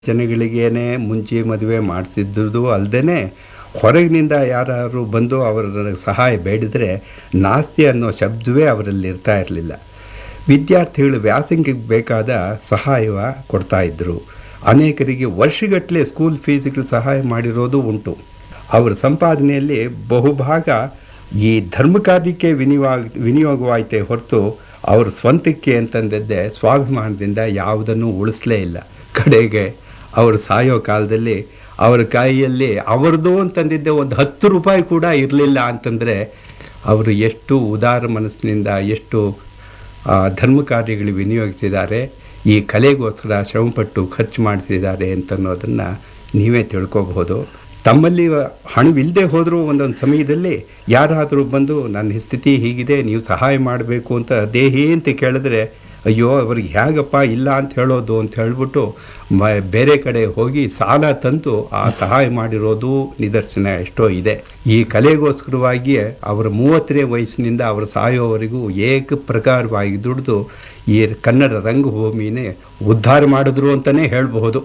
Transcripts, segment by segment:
ಜನಗಳಿಗೇನೆ ಮುಂಚೆ ಮದುವೆ ಮಾಡಿಸಿದ್ದು ಅಲ್ಲದೆ ಹೊರಗಿನಿಂದ ಯಾರು ಬಂದು ಅವರ ಸಹಾಯ ಬೇಡಿದರೆ ನಾಸ್ತಿ ಅನ್ನೋ ಶಬ್ದವೇ ಅವರಲ್ಲಿ ಇರ್ತಾ ಇರಲಿಲ್ಲ ವಿದ್ಯಾರ್ಥಿಗಳು ವ್ಯಾಸಂಗಕ್ಕೆ ಬೇಕಾದ ಸಹಾಯವ ಕೊಡ್ತಾ ಇದ್ದರು ಅನೇಕರಿಗೆ ವರ್ಷಗಟ್ಟಲೆ ಸ್ಕೂಲ್ ಫೀಸ್ಗಳು ಸಹಾಯ ಮಾಡಿರೋದು ಉಂಟು ಅವರ ಸಂಪಾದನೆಯಲ್ಲಿ ಬಹುಭಾಗ ಈ ಧರ್ಮ ಕಾರ್ಯಕ್ಕೆ ವಿನಿಯೋಗ ವಿನಿಯೋಗವಾಯಿತೇ ಹೊರತು ಅವ್ರ ಸ್ವಂತಕ್ಕೆ ಅಂತಂದದ್ದೇ ಸ್ವಾಭಿಮಾನದಿಂದ ಯಾವುದನ್ನು ಉಳಿಸ್ಲೇ ಇಲ್ಲ ಕಡೆಗೆ ಅವರು ಸಾಯೋ ಕಾಲದಲ್ಲಿ ಅವರ ಕೈಯಲ್ಲಿ ಅವರದು ಅಂತಂದಿದ್ದೆ ಒಂದು ಹತ್ತು ರೂಪಾಯಿ ಕೂಡ ಇರಲಿಲ್ಲ ಅಂತಂದರೆ ಅವರು ಎಷ್ಟು ಉದಾರ ಮನಸ್ಸಿನಿಂದ ಎಷ್ಟು ಆ, ಧರ್ಮ ಕಾರ್ಯಗಳು ವಿನಿಯೋಗಿಸಿದ್ದಾರೆ ಈ ಕಲೆಗೋಸ್ಕರ ಶ್ರಮಪಟ್ಟು ಖರ್ಚು ಮಾಡಿಸಿದ್ದಾರೆ ಅಂತನ್ನೋದನ್ನು ನೀವೇ ತಿಳ್ಕೊಬಹುದು ತಮ್ಮಲ್ಲಿ ಹಣವಿಲ್ಲದೆ ಹೋದರೂ ಒಂದೊಂದು ಸಮಯದಲ್ಲಿ ಯಾರಾದರೂ ಬಂದು ನನ್ನ ಸ್ಥಿತಿ ಹೀಗಿದೆ ನೀವು ಸಹಾಯ ಮಾಡಬೇಕು ಅಂತ ದೇಹಿ ಅಂತ ಕೇಳಿದ್ರೆ ಅಯ್ಯೋ ಅವ್ರಿಗೆ ಹೇಗಪ್ಪ ಇಲ್ಲ ಅಂತ ಹೇಳೋದು ಅಂತ ಹೇಳ್ಬಿಟ್ಟು ಮ ಬೇರೆ ಕಡೆ ಹೋಗಿ ಸಾಲ ತಂದು ಆ ಸಹಾಯ ಮಾಡಿರೋದು ನಿದರ್ಶನ ಎಷ್ಟೋ ಇದೆ ಈ ಕಲೆಗೋಸ್ಕರವಾಗಿಯೇ ಅವರ ಮೂವತ್ತನೇ ವಯಸ್ಸಿನಿಂದ ಅವರು ಸಾಯೋವರೆಗೂ ಏಕ ಪ್ರಕಾರವಾಗಿ ದುಡಿದು ಈ ಕನ್ನಡ ರಂಗಭೂಮಿನೇ ಉದ್ಧಾರ ಮಾಡಿದ್ರು ಅಂತಲೇ ಹೇಳಬಹುದು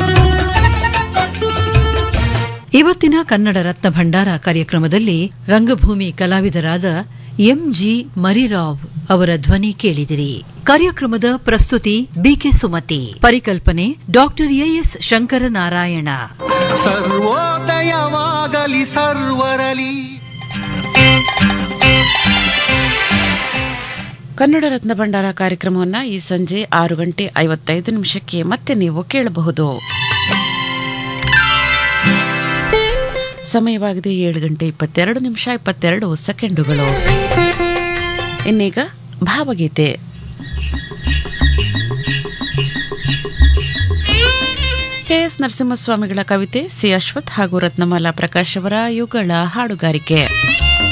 ಇವತ್ತಿನ ಕನ್ನಡ ರತ್ನ ಭಂಡಾರ ಕಾರ್ಯಕ್ರಮದಲ್ಲಿ ರಂಗಭೂಮಿ ಕಲಾವಿದರಾದ ಎಂಜಿ ಮರಿರಾವ್ ಅವರ ಧ್ವನಿ ಕೇಳಿದಿರಿ ಕಾರ್ಯಕ್ರಮದ ಪ್ರಸ್ತುತಿ ಬಿಕೆ ಸುಮತಿ ಪರಿಕಲ್ಪನೆ ಡಾಕ್ಟರ್ ಎಎಸ್ ಶಂಕರನಾರಾಯಣ ಸರ್ವೋದಯವಾಗಲಿ ಸರ್ವರಲಿ ಕನ್ನಡ ರತ್ನ ಭಂಡಾರ ಕಾರ್ಯಕ್ರಮವನ್ನು ಈ ಸಂಜೆ ಆರು ಗಂಟೆ ಐವತ್ತೈದು ನಿಮಿಷಕ್ಕೆ ಮತ್ತೆ ನೀವು ಕೇಳಬಹುದು ಸಮಯವಾಗಿದೆ ಏಳು ಗಂಟೆ ಇಪ್ಪತ್ತೆರಡು ನಿಮಿಷ ಇಪ್ಪತ್ತೆರಡು ಸೆಕೆಂಡುಗಳು ಇನ್ನೀಗ ಭಾವಗೀತೆ ಕೆ ಎಸ್ ನರಸಿಂಹಸ್ವಾಮಿಗಳ ಕವಿತೆ ಸಿ ಅಶ್ವಥ್ ಹಾಗೂ ರತ್ನಮಾಲಾ ಪ್ರಕಾಶ್ ಅವರ ಯುಗಳ ಹಾಡುಗಾರಿಕೆ